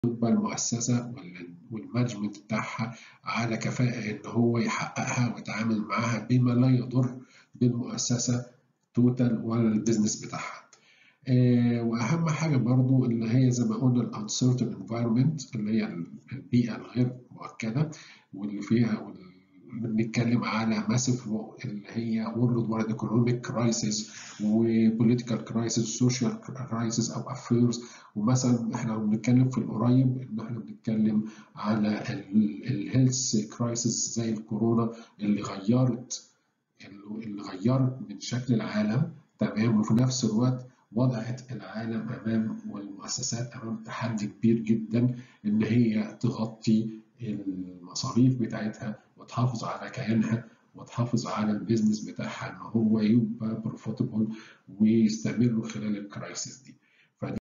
تبقى المؤسسة والمانجمنت بتاعها على كفاءة إن هو يحققها ويتعامل معاها بما لا يضر بالمؤسسة توتال ولا البيزنس بتاعها. آه واهم حاجه برضو اللي هي زي ما قلنا الانسرتن انفايرمنت اللي هي البيئه الغير مؤكده واللي فيها بنتكلم على ماسيف اللي هي وورلد وايد ايكونوميك كرايسيس وبوليتيكال كرايسيس سوشيال كرايسيس او افيرز ومثلا احنا بنتكلم في القريب ان احنا بنتكلم على الهيلث كرايسيس زي الكورونا اللي غيرت اللي غيرت من شكل العالم تمام وفي نفس الوقت وضعت العالم امام والمؤسسات امام تحدي كبير جدا ان هي تغطي المصاريف بتاعتها وتحافظ على كيانها وتحافظ على البيزنس بتاعها ان هو يبقى بروفيتبل ويستمر خلال الكرايسيس دي.